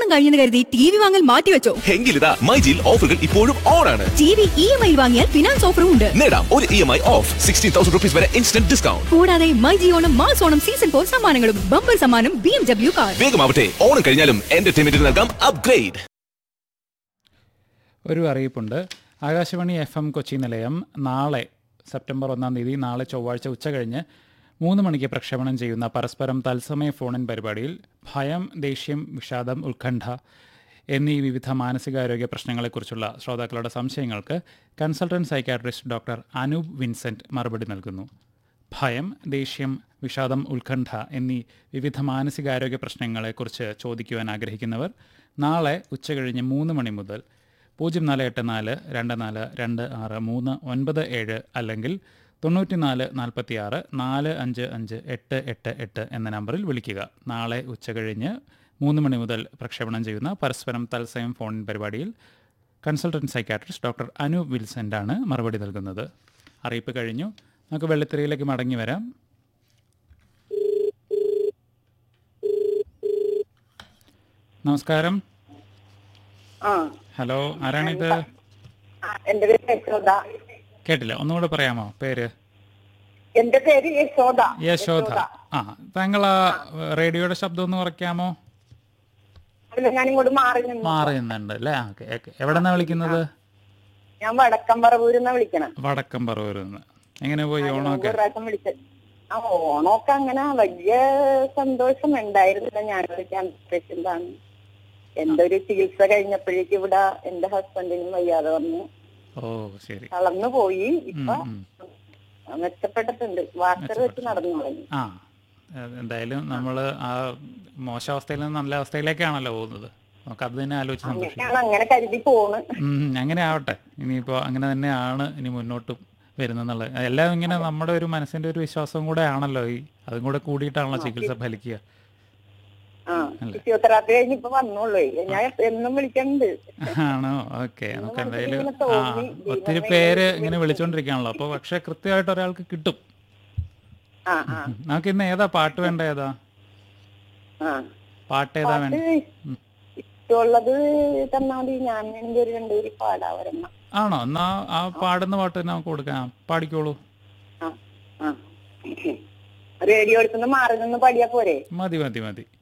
കഴിഞ്ഞെന്ന് കരുതി T V വാങ്ങൽ മാറ്റിവെച്ചോ എങ്കിലിതാ മൈജിയിൽ ഓഫറുകൾ ഇപ്പോഴും ഓൺ ആണ് T V E M I വാങ്ങിയാൽ ഫിനാൻസ് ഓഫറും ഉണ്ട് നേടാം ഒരു E M I of sixteen thousand rupees വരെ ഇൻസ്റ്റന്റ് ഡിസ്കൗണ്ട് കൂടാതെ myG Onam mass Onam season four സമ്മാനങ്ങളും ബമ്പർ സമ്മാനം ബി എം ഡബ്ല്യു കാർ വേഗമാവട്ടെ ഓണം കഴിഞ്ഞാലും എന്റർടൈൻമെന്റിന് നൽകാം അപ്ഗ്രേഡ് ഒരു അറിയിപ്പുണ്ട് ആകാശവാണി എഫ് എം കൊച്ചി നിലയം നാളെ സെപ്റ്റംബർ ഒന്നാം തീയതി നാളെ ചൊവ്വാഴ്ച ഉച്ച കഴിഞ്ഞ് മൂന്ന് മണിക്ക് പ്രക്ഷേപണം ചെയ്യുന്ന പരസ്പരം തത്സമയ ഫോണിൻ പരിപാടിയിൽ ഭയം ദേഷ്യം വിഷാദം ഉത്കണ്ഠ എന്നീ വിവിധ മാനസികാരോഗ്യ പ്രശ്നങ്ങളെക്കുറിച്ചുള്ള ശ്രോതാക്കളുടെ സംശയങ്ങൾക്ക് consultant psychiatrist doctor Anoop Vincent മറുപടി നൽകുന്നു ഭയം ദേഷ്യം വിഷാദം ഉത്കണ്ഠ എന്നീ വിവിധ മാനസികാരോഗ്യ പ്രശ്നങ്ങളെക്കുറിച്ച് ചോദിക്കുവാൻ ആഗ്രഹിക്കുന്നവർ നാളെ ഉച്ചകഴിഞ്ഞ് മൂന്ന് മണി മുതൽ പൂജ്യം നാല് എട്ട് നാല് രണ്ട് നാല് രണ്ട് ആറ് മൂന്ന് ഒൻപത് ഏഴ് അല്ലെങ്കിൽ തൊണ്ണൂറ്റിനാല് നാൽപ്പത്തി ആറ് നാല് അഞ്ച് അഞ്ച് എട്ട് എട്ട് എട്ട് എന്ന നമ്പറിൽ വിളിക്കുക നാളെ ഉച്ചകഴിഞ്ഞ് മൂന്ന് മണി മുതൽ പ്രക്ഷേപണം ചെയ്യുന്ന പരസ്പരം തത്സമയം ഫോൺ പരിപാടിയിൽ കൺസൾട്ടന്റ് സൈക്കാട്രിസ്റ്റ് ഡോക്ടർ അനൂപ് വിൽസൻ്റാണ് മറുപടി നൽകുന്നത് അറിയിപ്പ് കഴിഞ്ഞു നമുക്ക് വെള്ളിത്തിരയിലേക്ക് മടങ്ങി വരാം നമസ്കാരം ആ ഹലോ ആരാണിത് ആ, എന്റെ പേര് യശോദ കേട്ടില്ല ഒന്നുകൂടെ പറയാമോ പേര് എന്റെ പേര് യശോദ യശോധ ആ താങ്കൾ ആ റേഡിയോയുടെ ശബ്ദം ഒന്ന് കുറയ്ക്കാമോ അല്ല ഞാൻ ഇങ്ങോട്ട് മാറി നിന്നു മാറി നിന്നുണ്ട് അല്ലേ ആ, ഓക്കെ ഓക്കെ എവിടെ നിന്നാണ് വിളിക്കുന്നത് ഞാൻ വടക്കം പറവൂരിന്നാ വിളിക്കണം വടക്കം പറവൂരിൽ നിന്ന് എങ്ങനെ പോയി ഒരു ഓണമൊക്കെ പ്രാവശ്യം വിളിച്ച ആ ഓണമൊക്കെ അങ്ങനെ വലിയ സന്തോഷം ഉണ്ടായിരുന്നില്ല ഞാൻ വിളിക്കാൻ പേഷ്യന്റാണ് എന്റെ ഒരു ചികിത്സ കഴിഞ്ഞപ്പോഴേക്ക് ഇവിടെ എന്റെ ഹസ്ബൻഡിനും വയ്യാതെ വന്നു ഓ ശരി തളർന്നു പോയി ഇപ്പൊ ഉം, മെച്ചപ്പെട്ടിട്ടുണ്ട് വാക്കർ വെച്ച് നടന്നു തുടങ്ങി ആ എ- എന്തായാലും നമ്മൾ ആ മോശം അവസ്ഥയിൽ നിന്ന് നല്ല അവസ്ഥയിലേക്കാണല്ലോ പോകുന്നത് നമുക്ക് അത് തന്നെ ആലോചിച്ച് സന്തോഷിക്കാം അങ്ങനെയാണ് അങ്ങനെ കരുതി പോണ് ഉം, അങ്ങനെ ആവട്ടെ ഇനിയിപ്പോൾ അങ്ങനെ തന്നെയാണ് ഇനി മുന്നോട്ടും വരുന്നെന്നുള്ളത് എല്ലാം ഇങ്ങനെ നമ്മുടെ ഒരു മനസ്സിന്റെ ഒരു വിശ്വാസവും കൂടെ ആണല്ലോ ഈ അതും കൂടെ കൂടിയിട്ടാണല്ലോ ചികിത്സ ഫലിക്കുക ആ ഫിസിയോതെറാപ്പി കഴിഞ്ഞ് ഇപ്പൊ വന്നോളൂ ഞാൻ എന്നും വിളിക്കണ്ട് ആണോ ഓക്കെ നമുക്ക് എന്തായാലും ഇങ്ങനെ ആ തോന്നി, ഒത്തിരി ദൈവമേ, പേര് ഇങ്ങനെ വിളിച്ചോണ്ടിരിക്കുകയാണല്ലോ അപ്പോൾ പക്ഷെ കൃത്യമായിട്ട് ഒരാൾക്ക് കിട്ടും ആ ആ ഉം. നമുക്ക് ഇന്ന് ഏതാ പാട്ട് വേണ്ട ഏതാ ആ പാട്ട് ഏതാ വേണ്ട പാട്ട് ഇഷ്ടമുള്ളത് തന്നാ മതി ഞാൻ വേണമെങ്കിൽ ഒരു രണ്ടുപേര് പാടാ ഒരെണ്ണം ആണോ എന്നാ ആ പാടുന്ന പാട്ട് തന്നെ നമുക്ക് കൊടുക്കാം പാടിക്കോളൂ ആ ആ റേഡിയോ എടുത്തുനിന്ന് മാറി നിന്ന് പാടിയാ പോരെ മതി മതി മതി